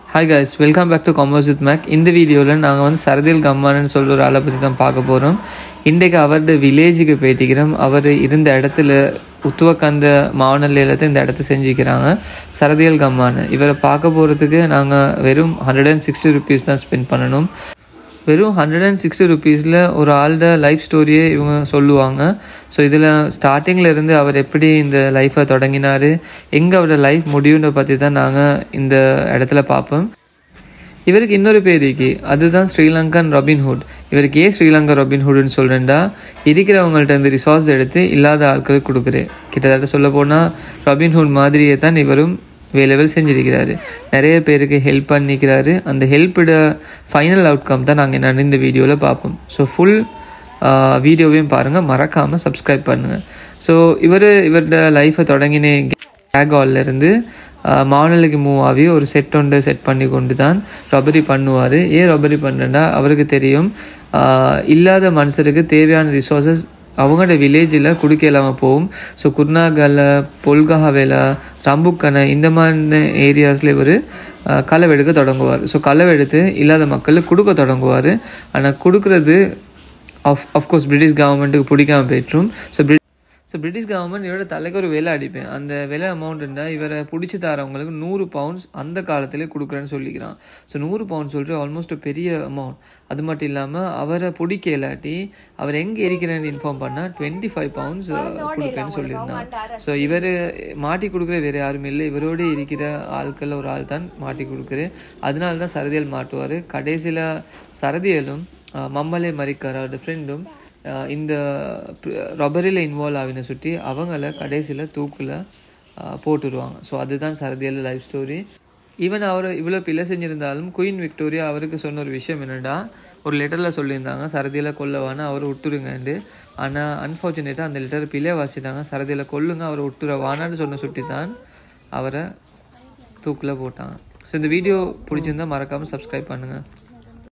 hi guys welcome back to commerce with Mac இந்த வீடியோவில் நாங்கள் வந்து சரதில் கம்மான்னு சொல்கிற ஒரு ஆளை பற்றி தான் பார்க்க போகிறோம் இன்றைக்கு அவரோட வில்லேஜுக்கு போயிட்டிக்கிறோம் அவர் இருந்த இடத்துல உத்துவக்கந்த மாவனல்லையில் தான் இந்த இடத்த செஞ்சுக்கிறாங்க சரதியல் கம்மான்னு இவரை பார்க்க போகிறதுக்கு நாங்கள் வெறும் ஹண்ட்ரட் அண்ட் சிக்ஸ்டி ருபீஸ் தான் ஸ்பெண்ட் பண்ணணும் வெறும் ஹண்ட்ரட் அண்ட் சிக்ஸ்டி ருபீஸில் ஒரு ஆளோட லைஃப் ஸ்டோரியே இவங்க சொல்லுவாங்க ஸோ இதில் ஸ்டார்டிங்கில் இருந்து அவர் எப்படி இந்த லைஃப்பை தொடங்கினார் எங்கே அவரோட லைஃப் முடியுன்ற பற்றி தான் நாங்கள் இந்த இடத்துல பார்ப்போம் இவருக்கு இன்னொரு பேர் இருக்கு அதுதான் ஸ்ரீலங்கன் ராபின்ஹுட் இவருக்கு ஏன் ஸ்ரீலங்கா ராபின்ஹுட்னு சொல்கிறேன்டா இருக்கிறவங்கள்ட்ட இந்த ரிசோர்ஸ் எடுத்து இல்லாத ஆட்களுக்கு கொடுக்குறேன் கிட்டத்தட்ட சொல்ல போனால் ராபின்ஹுட் மாதிரியே தான் இவரும் வேலைகள் செஞ்சிருக்கிறாரு நிறைய பேருக்கு ஹெல்ப் பண்ணிக்கிறாரு அந்த ஹெல்ப்போட ஃபைனல் அவுட்கம் தான் நாங்கள் என்னென்னு இந்த வீடியோவில் பார்ப்போம் ஸோ ஃபுல் வீடியோவையும் பாருங்கள் மறக்காமல் சப்ஸ்கிரைப் பண்ணுங்கள் ஸோ இவர் இவரோட லைஃப்பை தொடங்கின கேகால்லேருந்து மாநிலக்கு மூவ் ஆகி ஒரு செட் ஒன்று செட் பண்ணி கொண்டு தான் ரொபரி பண்ணுவார் ஏன் ரொபரி பண்ணுறேன்னா அவருக்கு தெரியும் ஆஹ் இல்லாத மனுஷருக்கு தேவையான ரிசோர்ஸஸ் அவங்களோட வில்லேஜில் குடிக்க இல்லாமல் போகும் ஸோ குர்நாகல பொல்கஹாவேல ரம்புக்கனை இந்த மாதிரி ஏரியாஸில் இவர் களவெடுக்க தொடங்குவார் ஸோ களவெடுத்து இல்லாத மக்களுக்கு கொடுக்க தொடங்குவார் ஆனால் கொடுக்குறது ஆஃப் அஃப்கோர்ஸ் பிரிட்டிஷ் கவர்மெண்ட்டுக்கு பிடிக்காம போயிட்டுரும் ஸோ ஸோ பிரிட்டிஷ் கவர்மெண்ட் இவரோட தலைக்கு ஒரு விலை அடிப்பேன் அந்த விலை அமௌண்ட்டுண்டா இவரை பிடிச்சி தரவங்களுக்கு நூறு பவுண்ட்ஸ் அந்த காலத்திலே கொடுக்குறேன்னு சொல்லிக்கிறான் ஸோ நூறு பவுண்ட் சொல்லிட்டு ஆல்மோஸ்ட் பெரிய அமௌண்ட் அது மட்டும் இல்லாமல் அவரை பிடிக்க இல்லாட்டி அவர் எங்கே இருக்கிறேன்னு இன்ஃபார்ம் பண்ணால் டுவெண்ட்டி ஃபைவ் பவுண்ட்ஸ் கொடுப்பேன்னு சொல்லியிருந்தான் ஸோ இவர் மாட்டி கொடுக்குற வேறு யாரும் இல்லை இவரோடு இருக்கிற ஆட்கள் ஒரு ஆள் தான் மாட்டி கொடுக்குற அதனால தான் சரதியல் மாட்டுவார் கடைசியில் சரதியலும் மம்மலே மரிக்கார் அவரோட ஃப்ரெண்டும் இந்த ரொபரியில் இன்வால்வ் ஆகின சுற்றி அவங்கள கடைசியில் தூக்கில் போட்டுருவாங்க ஸோ அதுதான் சரதியல் லைஃப் ஸ்டோரி ஈவன் அவர் இவ்வளோ பிள்ளை செஞ்சுருந்தாலும் குயின் விக்டோரியா அவருக்கு சொன்ன ஒரு விஷயம் என்னென்னா ஒரு லெட்டரில் சொல்லியிருந்தாங்க சரதியில் கொல்லவான்னு அவர் விட்டுருங்கண்டு ஆனால் அன்ஃபார்ச்சுனேட்டாக அந்த லெட்டர் பிள்ளை வாசிட்டாங்க சரதியில் கொல்லுங்க அவரை விட்டுற வானான்னு சொன்ன சுட்டி தான் அவரை தூக்கில் போட்டாங்க ஸோ இந்த வீடியோ பிடிச்சிருந்தா மறக்காமல் சப்ஸ்கிரைப் பண்ணுங்கள்